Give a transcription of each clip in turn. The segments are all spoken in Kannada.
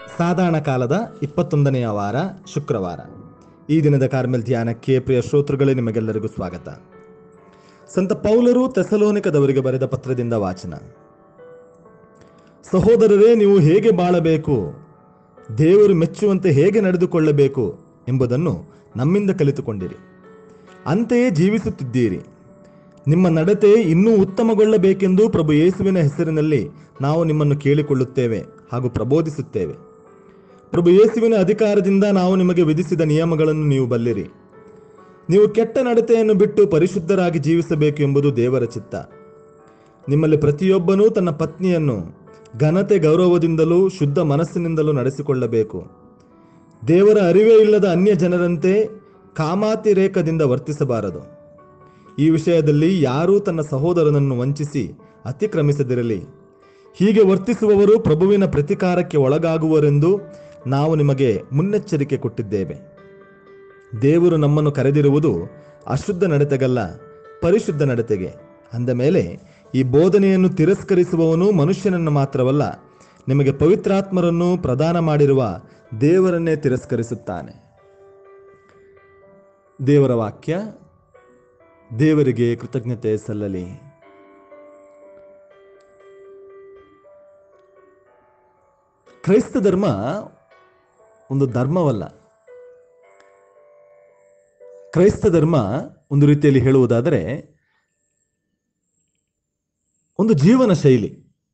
ಸಾಧಾರಣ ಕಾಲದ ಇಪ್ಪತ್ತೊಂದನೆಯ ವಾರ ಶುಕ್ರವಾರ ಈ ದಿನದ ಕಾರ್ಮೆಲ್ ಧ್ಯಾನಕ್ಕೆ ಪ್ರಿಯ ಶ್ರೋತೃಗಳೇ ನಿಮಗೆಲ್ಲರಿಗೂ ಸ್ವಾಗತ ಸಂತ ಪೌಲರು ತೆಸಲೋನಿಕದವರಿಗೆ ಬರೆದ ಪತ್ರದಿಂದ ವಾಚನ ಸಹೋದರರೇ ನೀವು ಹೇಗೆ ಬಾಳಬೇಕು ದೇವರು ಮೆಚ್ಚುವಂತೆ ಹೇಗೆ ನಡೆದುಕೊಳ್ಳಬೇಕು ಎಂಬುದನ್ನು ನಮ್ಮಿಂದ ಕಲಿತುಕೊಂಡಿರಿ ಅಂತೆಯೇ ಜೀವಿಸುತ್ತಿದ್ದೀರಿ ನಿಮ್ಮ ನಡತೆ ಇನ್ನೂ ಉತ್ತಮಗೊಳ್ಳಬೇಕೆಂದು ಪ್ರಭು ಯೇಸುವಿನ ಹೆಸರಿನಲ್ಲಿ ನಾವು ನಿಮ್ಮನ್ನು ಕೇಳಿಕೊಳ್ಳುತ್ತೇವೆ ಹಾಗೂ ಪ್ರಬೋಧಿಸುತ್ತೇವೆ ಪ್ರಭು ಯೇಸುವಿನ ಅಧಿಕಾರದಿಂದ ನಾವು ನಿಮಗೆ ವಿಧಿಸಿದ ನಿಯಮಗಳನ್ನು ನೀವು ಬಲ್ಲಿರಿ ನೀವು ಕೆಟ್ಟ ನಡತೆಯನ್ನು ಬಿಟ್ಟು ಪರಿಶುದ್ಧರಾಗಿ ಜೀವಿಸಬೇಕು ಎಂಬುದು ದೇವರ ಚಿತ್ತ ನಿಮ್ಮಲ್ಲಿ ಪ್ರತಿಯೊಬ್ಬನೂ ತನ್ನ ಪತ್ನಿಯನ್ನು ಘನತೆ ಗೌರವದಿಂದಲೂ ಶುದ್ಧ ಮನಸ್ಸಿನಿಂದಲೂ ನಡೆಸಿಕೊಳ್ಳಬೇಕು ದೇವರ ಅರಿವೇ ಇಲ್ಲದ ಅನ್ಯ ಜನರಂತೆ ಕಾಮಾತಿರೇಕದಿಂದ ವರ್ತಿಸಬಾರದು ಈ ವಿಷಯದಲ್ಲಿ ಯಾರೂ ತನ್ನ ಸಹೋದರನನ್ನು ವಂಚಿಸಿ ಅತಿಕ್ರಮಿಸದಿರಲಿ ಹೀಗೆ ವರ್ತಿಸುವವರು ಪ್ರಭುವಿನ ಪ್ರತಿಕಾರಕ್ಕೆ ಒಳಗಾಗುವರೆಂದು ನಾವು ನಿಮಗೆ ಮುನ್ನೆಚ್ಚರಿಕೆ ಕೊಟ್ಟಿದ್ದೇವೆ ದೇವರು ನಮ್ಮನ್ನು ಕರೆದಿರುವುದು ಅಶುದ್ಧ ನಡತೆಗಲ್ಲ ಪರಿಶುದ್ಧ ನಡತೆಗೆ ಅಂದ ಮೇಲೆ ಈ ಬೋಧನೆಯನ್ನು ತಿರಸ್ಕರಿಸುವವನು ಮನುಷ್ಯನನ್ನು ಮಾತ್ರವಲ್ಲ ನಿಮಗೆ ಪವಿತ್ರಾತ್ಮರನ್ನು ಪ್ರದಾನ ಮಾಡಿರುವ ದೇವರನ್ನೇ ತಿರಸ್ಕರಿಸುತ್ತಾನೆ ದೇವರ ವಾಕ್ಯ ದೇವರಿಗೆ ಕೃತಜ್ಞತೆ ಸಲ್ಲಲಿ ಕ್ರೈಸ್ತ ಧರ್ಮ ಒಂದು ಧರ್ಮವಲ್ಲ ಕ್ರೈಸ್ತ ಧರ್ಮ ಒಂದು ರೀತಿಯಲ್ಲಿ ಹೇಳುವುದಾದರೆ ಒಂದು ಜೀವನ ಶೈಲಿ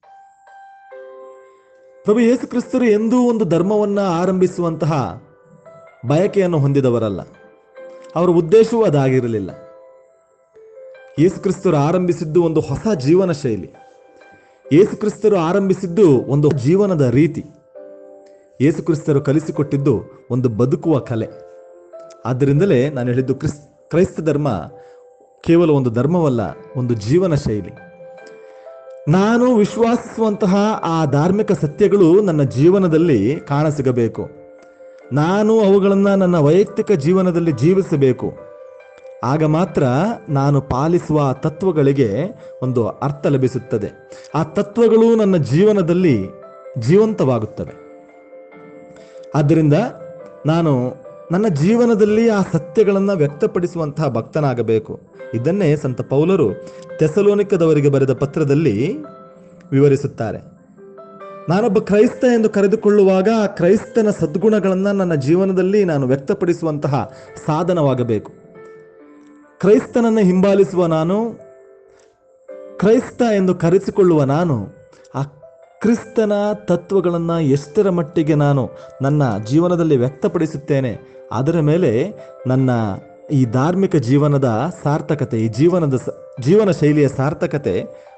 ಪ್ರಭು ಯೇಸು ಕ್ರಿಸ್ತರು ಎಂದೂ ಒಂದು ಧರ್ಮವನ್ನ ಆರಂಭಿಸುವಂತಹ ಬಯಕೆಯನ್ನು ಹೊಂದಿದವರಲ್ಲ ಅವರ ಉದ್ದೇಶವೂ ಅದಾಗಿರಲಿಲ್ಲ ಯೇಸು ಕ್ರಿಸ್ತರು ಆರಂಭಿಸಿದ್ದು ಒಂದು ಹೊಸ ಜೀವನ ಶೈಲಿ ಯೇಸು ಕ್ರಿಸ್ತರು ಆರಂಭಿಸಿದ್ದು ಒಂದು ಜೀವನದ ರೀತಿ ಯೇಸು ಕ್ರಿಸ್ತರು ಕಲಿಸಿಕೊಟ್ಟಿದ್ದು ಒಂದು ಬದುಕುವ ಕಲೆ ಆದ್ದರಿಂದಲೇ ನಾನು ಹೇಳಿದ್ದು ಕ್ರಿಸ್ ಕ್ರೈಸ್ತ ಧರ್ಮ ಕೇವಲ ಒಂದು ಧರ್ಮವಲ್ಲ ಒಂದು ಜೀವನ ಶೈಲಿ ನಾನು ವಿಶ್ವಾಸಿಸುವಂತಹ ಆ ಧಾರ್ಮಿಕ ಸತ್ಯಗಳು ನನ್ನ ಜೀವನದಲ್ಲಿ ಕಾಣಸಿಗಬೇಕು ನಾನು ಅವುಗಳನ್ನು ನನ್ನ ವೈಯಕ್ತಿಕ ಜೀವನದಲ್ಲಿ ಜೀವಿಸಬೇಕು ಆಗ ಮಾತ್ರ ನಾನು ಪಾಲಿಸುವ ಆ ತತ್ವಗಳಿಗೆ ಒಂದು ಅರ್ಥ ಲಭಿಸುತ್ತದೆ ಆ ತತ್ವಗಳು ನನ್ನ ಜೀವನದಲ್ಲಿ ಜೀವಂತವಾಗುತ್ತವೆ ಆದ್ದರಿಂದ ನಾನು ನನ್ನ ಜೀವನದಲ್ಲಿ ಆ ಸತ್ಯಗಳನ್ನು ವ್ಯಕ್ತಪಡಿಸುವಂತಹ ಭಕ್ತನಾಗಬೇಕು ಇದನ್ನೇ ಸಂತ ಪೌಲರು ತೆಸಲೋನಿಕದವರಿಗೆ ಬರೆದ ಪತ್ರದಲ್ಲಿ ವಿವರಿಸುತ್ತಾರೆ ನಾನೊಬ್ಬ ಕ್ರೈಸ್ತ ಎಂದು ಕರೆದುಕೊಳ್ಳುವಾಗ ಆ ಕ್ರೈಸ್ತನ ಸದ್ಗುಣಗಳನ್ನು ನನ್ನ ಜೀವನದಲ್ಲಿ ನಾನು ವ್ಯಕ್ತಪಡಿಸುವಂತಹ ಸಾಧನವಾಗಬೇಕು ಕ್ರೈಸ್ತನನ್ನು ಹಿಂಬಾಲಿಸುವ ನಾನು ಕ್ರೈಸ್ತ ಎಂದು ಕರೆಸಿಕೊಳ್ಳುವ ನಾನು ಆ ಕ್ರಿಸ್ತನ ತತ್ವಗಳನ್ನು ಎಷ್ಟರ ಮಟ್ಟಿಗೆ ನಾನು ನನ್ನ ಜೀವನದಲ್ಲಿ ವ್ಯಕ್ತಪಡಿಸುತ್ತೇನೆ ಅದರ ಮೇಲೆ ನನ್ನ ಈ ಧಾರ್ಮಿಕ ಜೀವನದ ಸಾರ್ಥಕತೆ ಈ ಜೀವನದ ಸ- ಜೀವನ ಶೈಲಿಯ ಸಾರ್ಥಕತೆ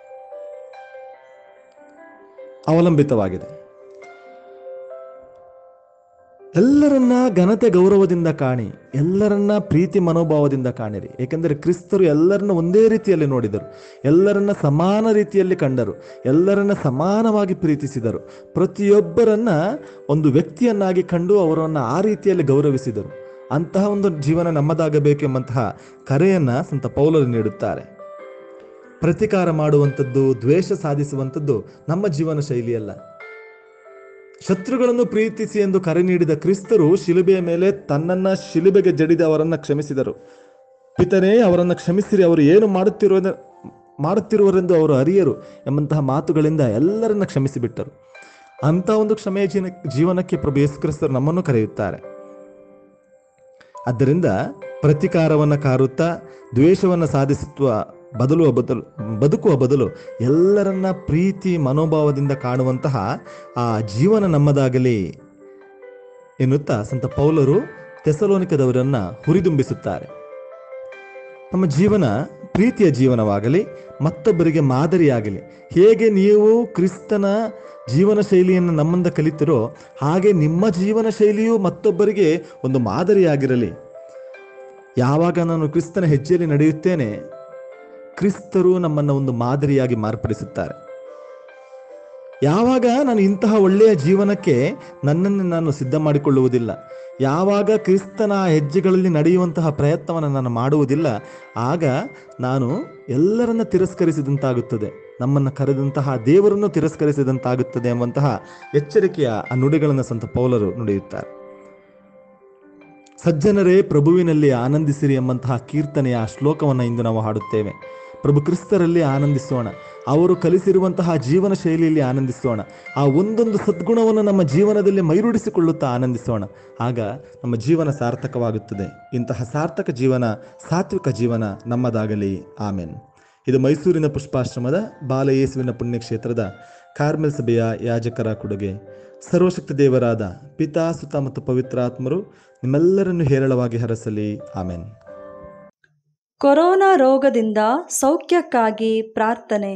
ಅವಲಂಬಿತವಾಗಿದೆ ಎಲ್ಲರನ್ನ ಘನತೆ ಗೌರವದಿಂದ ಕಾಣಿ ಎಲ್ಲರನ್ನ ಪ್ರೀತಿ ಮನೋಭಾವದಿಂದ ಕಾಣಿರಿ ಏಕೆಂದರೆ ಕ್ರಿಸ್ತರು ಎಲ್ಲರನ್ನ ಒಂದೇ ರೀತಿಯಲ್ಲಿ ನೋಡಿದರು ಎಲ್ಲರನ್ನ ಸಮಾನ ರೀತಿಯಲ್ಲಿ ಕಂಡರು ಎಲ್ಲರನ್ನ ಸಮಾನವಾಗಿ ಪ್ರೀತಿಸಿದರು ಪ್ರತಿಯೊಬ್ಬರನ್ನ ಒಂದು ವ್ಯಕ್ತಿಯನ್ನಾಗಿ ಕಂಡು ಅವರನ್ನು ಆ ರೀತಿಯಲ್ಲಿ ಗೌರವಿಸಿದರು ಅಂತಹ ಒಂದು ಜೀವನ ನಮ್ಮದಾಗಬೇಕೆಂಬಂತಹ ಕರೆಯನ್ನ ಸಂತ ಪೌಲರು ನೀಡುತ್ತಾರೆ ಪ್ರತಿಕಾರ ಮಾಡುವಂಥದ್ದು ದ್ವೇಷ ಸಾಧಿಸುವಂಥದ್ದು ನಮ್ಮ ಜೀವನ ಶೈಲಿಯಲ್ಲ ಶತ್ರುಗಳನ್ನು ಪ್ರೀತಿಸಿ ಎಂದು ಕರೆ ನೀಡಿದ ಕ್ರಿಸ್ತರು ಶಿಲುಬೆಯ ಮೇಲೆ ತನ್ನನ್ನ ಶಿಲುಬೆಗೆ ಜಡಿದ ಅವರನ್ನ ಕ್ಷಮಿಸಿದರು ಪಿತನೇ ಅವರನ್ನು ಕ್ಷಮಿಸಿರಿ ಅವರು ಏನು ಮಾಡುತ್ತಿರುವ ಮಾಡುತ್ತಿರುವರೆಂದು ಅವರು ಅರಿಯರು ಎಂಬಂತಹ ಮಾತುಗಳಿಂದ ಎಲ್ಲರನ್ನ ಕ್ಷಮಿಸಿಬಿಟ್ಟರು ಅಂತ ಒಂದು ಕ್ಷಮೆಯ ಜೀನ ಜೀವನಕ್ಕೆ ಪ್ರಭು ಯೇಸು ಕ್ರಿಸ್ತರು ನಮ್ಮನ್ನು ಕರೆಯುತ್ತಾರೆ ಆದ್ದರಿಂದ ಪ್ರತಿಕಾರವನ್ನು ಕಾರುತ್ತಾ ದ್ವೇಷವನ್ನು ಸಾಧಿಸುವ ಬದಲು ಬದಲು ಬದುಕುವ ಬದಲು ಎಲ್ಲರನ್ನ ಪ್ರೀತಿ ಮನೋಭಾವದಿಂದ ಕಾಣುವಂತಹ ಆ ಜೀವನ ನಮ್ಮದಾಗಲಿ ಎನ್ನುತ್ತಾ ಸಂತ ಪೌಲರು ತೆಸಲೋನಿಕದವರನ್ನ ಹುರಿದುಂಬಿಸುತ್ತಾರೆ ನಮ್ಮ ಜೀವನ ಪ್ರೀತಿಯ ಜೀವನವಾಗಲಿ ಮತ್ತೊಬ್ಬರಿಗೆ ಮಾದರಿಯಾಗಲಿ ಹೇಗೆ ನೀವು ಕ್ರಿಸ್ತನ ಜೀವನ ಶೈಲಿಯನ್ನು ನಮ್ಮಿಂದ ಕಲಿತಿರೋ ಹಾಗೆ ನಿಮ್ಮ ಜೀವನ ಶೈಲಿಯು ಮತ್ತೊಬ್ಬರಿಗೆ ಒಂದು ಮಾದರಿಯಾಗಿರಲಿ ಯಾವಾಗ ನಾನು ಕ್ರಿಸ್ತನ ಹೆಜ್ಜೆಯಲ್ಲಿ ನಡೆಯುತ್ತೇನೆ ಕ್ರಿಸ್ತರು ನಮ್ಮನ್ನು ಒಂದು ಮಾದರಿಯಾಗಿ ಮಾರ್ಪಡಿಸುತ್ತಾರೆ ಯಾವಾಗ ನಾನು ಇಂತಹ ಒಳ್ಳೆಯ ಜೀವನಕ್ಕೆ ನನ್ನನ್ನು ನಾನು ಸಿದ್ಧ ಮಾಡಿಕೊಳ್ಳುವುದಿಲ್ಲ ಯಾವಾಗ ಕ್ರಿಸ್ತನ ಹೆಜ್ಜೆಗಳಲ್ಲಿ ನಡೆಯುವಂತಹ ಪ್ರಯತ್ನವನ್ನು ನಾನು ಮಾಡುವುದಿಲ್ಲ ಆಗ ನಾನು ಎಲ್ಲರನ್ನ ತಿರಸ್ಕರಿಸಿದಂತಾಗುತ್ತದೆ ನಮ್ಮನ್ನು ಕರೆದಂತಹ ದೇವರನ್ನು ತಿರಸ್ಕರಿಸಿದಂತಾಗುತ್ತದೆ ಎಂಬಂತಹ ಎಚ್ಚರಿಕೆಯ ಆ ನುಡಿಗಳನ್ನು ಸಂತ ಪೌಲರು ನುಡಿಯುತ್ತಾರೆ ಸಜ್ಜನರೇ ಪ್ರಭುವಿನಲ್ಲಿ ಆನಂದಿಸಿರಿ ಎಂಬಂತಹ ಕೀರ್ತನೆಯ ಶ್ಲೋಕವನ್ನು ಇಂದು ನಾವು ಹಾಡುತ್ತೇವೆ ಪ್ರಭು ಕ್ರಿಸ್ತರಲ್ಲಿ ಆನಂದಿಸೋಣ ಅವರು ಕಲಿಸಿರುವಂತಹ ಜೀವನ ಶೈಲಿಯಲ್ಲಿ ಆನಂದಿಸೋಣ ಆ ಒಂದೊಂದು ಸದ್ಗುಣವನ್ನು ನಮ್ಮ ಜೀವನದಲ್ಲಿ ಮೈರೂಡಿಸಿಕೊಳ್ಳುತ್ತಾ ಆನಂದಿಸೋಣ ಆಗ ನಮ್ಮ ಜೀವನ ಸಾರ್ಥಕವಾಗುತ್ತದೆ ಇಂತಹ ಸಾರ್ಥಕ ಜೀವನ ಸಾತ್ವಿಕ ಜೀವನ ನಮ್ಮದಾಗಲಿ ಆಮೇನ್ ಇದು ಮೈಸೂರಿನ ಪುಷ್ಪಾಶ್ರಮದ ಬಾಲಯೇಸುವಿನ ಪುಣ್ಯಕ್ಷೇತ್ರದ ಕಾರ್ಮೆಲ್ ಸಭೆಯ ಯಾಜಕರ ಕೊಡುಗೆ ಸರ್ವಶಕ್ತಿ ದೇವರಾದ ಪಿತಾ ಸುತ ಮತ್ತು ಪವಿತ್ರಾತ್ಮರು ನಿಮ್ಮೆಲ್ಲರನ್ನು ಹೇರಳವಾಗಿ ಹರಸಲಿ ಆಮೇನ್ ಕೊರೋನಾ ರೋಗದಿಂದ ಸೌಖ್ಯಕ್ಕಾಗಿ ಪ್ರಾರ್ಥನೆ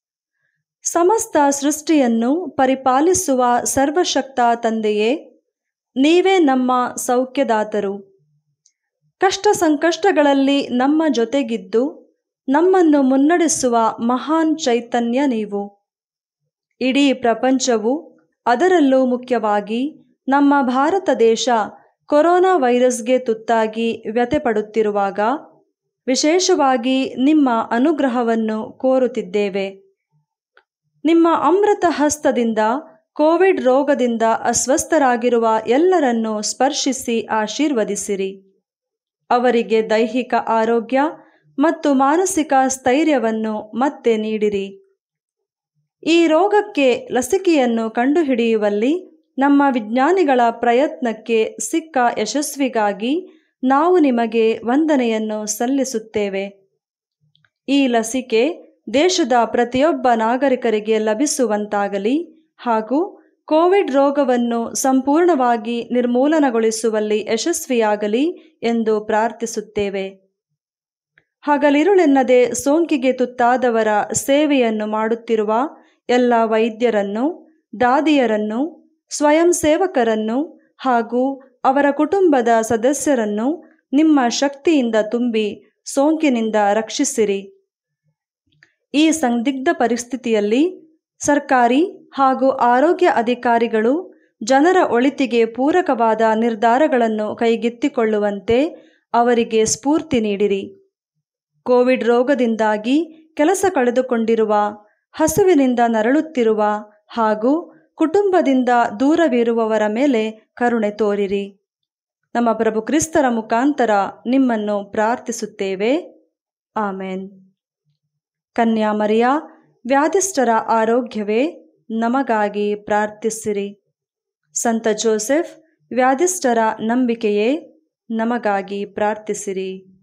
ಸಮಸ್ತ ಸೃಷ್ಟಿಯನ್ನು ಪರಿಪಾಲಿಸುವ ಸರ್ವಶಕ್ತ ತಂದೆಯೇ ನೀವೇ ನಮ್ಮ ಸೌಖ್ಯದಾತರು ಕಷ್ಟ ಸಂಕಷ್ಟಗಳಲ್ಲಿ ನಮ್ಮ ಜೊತೆಗಿದ್ದು ನಮ್ಮನ್ನು ಮುನ್ನಡೆಸುವ ಮಹಾನ್ ಚೈತನ್ಯ ನೀವು ಇಡೀ ಪ್ರಪಂಚವು ಅದರಲ್ಲೂ ಮುಖ್ಯವಾಗಿ ನಮ್ಮ ಭಾರತ ದೇಶ ಕೊರೋನಾ ವೈರಸ್ಗೆ ತುತ್ತಾಗಿ ವ್ಯಥೆಪಡುತ್ತಿರುವಾಗ ವಿಶೇಷವಾಗಿ ನಿಮ್ಮ ಅನುಗ್ರಹವನ್ನು ಕೋರುತ್ತಿದ್ದೇವೆ ನಿಮ್ಮ ಅಮೃತ ಹಸ್ತದಿಂದ ಕೋವಿಡ್ ರೋಗದಿಂದ ಅಸ್ವಸ್ಥರಾಗಿರುವ ಎಲ್ಲರನ್ನೂ ಸ್ಪರ್ಶಿಸಿ ಆಶೀರ್ವದಿಸಿರಿ ಅವರಿಗೆ ದೈಹಿಕ ಆರೋಗ್ಯ ಮತ್ತು ಮಾನಸಿಕ ಸ್ಥೈರ್ಯವನ್ನು ಮತ್ತೆ ನೀಡಿರಿ ಈ ರೋಗಕ್ಕೆ ಲಸಿಕೆಯನ್ನು ಕಂಡುಹಿಡಿಯುವಲ್ಲಿ ನಮ್ಮ ವಿಜ್ಞಾನಿಗಳ ಪ್ರಯತ್ನಕ್ಕೆ ಸಿಕ್ಕ ಯಶಸ್ವಿಗಾಗಿ ನಾವು ನಿಮಗೆ ವಂದನೆಯನ್ನು ಸಲ್ಲಿಸುತ್ತೇವೆ ಈ ಲಸಿಕೆ ದೇಶದ ಪ್ರತಿಯೊಬ್ಬ ನಾಗರಿಕರಿಗೆ ಲಭಿಸುವಂತಾಗಲಿ ಹಾಗೂ ಕೋವಿಡ್ ರೋಗವನ್ನು ಸಂಪೂರ್ಣವಾಗಿ ನಿರ್ಮೂಲನಗೊಳಿಸುವಲ್ಲಿ ಯಶಸ್ವಿಯಾಗಲಿ ಎಂದು ಪ್ರಾರ್ಥಿಸುತ್ತೇವೆ ಹಗಲಿರುಳೆನ್ನದೆ ಸೋಂಕಿಗೆ ತುತ್ತಾದವರ ಸೇವೆಯನ್ನು ಮಾಡುತ್ತಿರುವ ಎಲ್ಲ ವೈದ್ಯರನ್ನು ದಾದಿಯರನ್ನು ಸ್ವಯಂ ಸೇವಕರನ್ನು ಹಾಗೂ ಅವರ ಕುಟುಂಬದ ಸದಸ್ಯರನ್ನು ನಿಮ್ಮ ಶಕ್ತಿಯಿಂದ ತುಂಬಿ ಸೋಂಕಿನಿಂದ ರಕ್ಷಿಸಿರಿ ಈ ಸಂದಿಗ್ಧ ಪರಿಸ್ಥಿತಿಯಲ್ಲಿ ಸರ್ಕಾರಿ ಹಾಗೂ ಆರೋಗ್ಯ ಅಧಿಕಾರಿಗಳು ಜನರ ಒಳಿತಿಗೆ ಪೂರಕವಾದ ನಿರ್ಧಾರಗಳನ್ನು ಕೈಗೆತ್ತಿಕೊಳ್ಳುವಂತೆ ಅವರಿಗೆ ಸ್ಫೂರ್ತಿ ನೀಡಿರಿ ಕೋವಿಡ್ ರೋಗದಿಂದಾಗಿ ಕೆಲಸ ಕಳೆದುಕೊಂಡಿರುವ ಹಸುವಿನಿಂದ ನರಳುತ್ತಿರುವ ಹಾಗೂ ಕುಟುಂಬದಿಂದ ದೂರವಿರುವವರ ಮೇಲೆ ಕರುಣೆ ತೋರಿರಿ ನಮ್ಮ ಪ್ರಭು ಕ್ರಿಸ್ತರ ಮುಖಾಂತರ ನಿಮ್ಮನ್ನು ಪ್ರಾರ್ಥಿಸುತ್ತೇವೆ ಆಮೇನ್ ಕನ್ಯಾಮರಿಯ ವ್ಯಾಧಿಷ್ಠರ ಆರೋಗ್ಯವೇ ನಮಗಾಗಿ ಪ್ರಾರ್ಥಿಸಿರಿ ಸಂತ ಜೋಸೆಫ್ ವ್ಯಾಧಿಷ್ಠರ ನಂಬಿಕೆಯೇ ನಮಗಾಗಿ ಪ್ರಾರ್ಥಿಸಿರಿ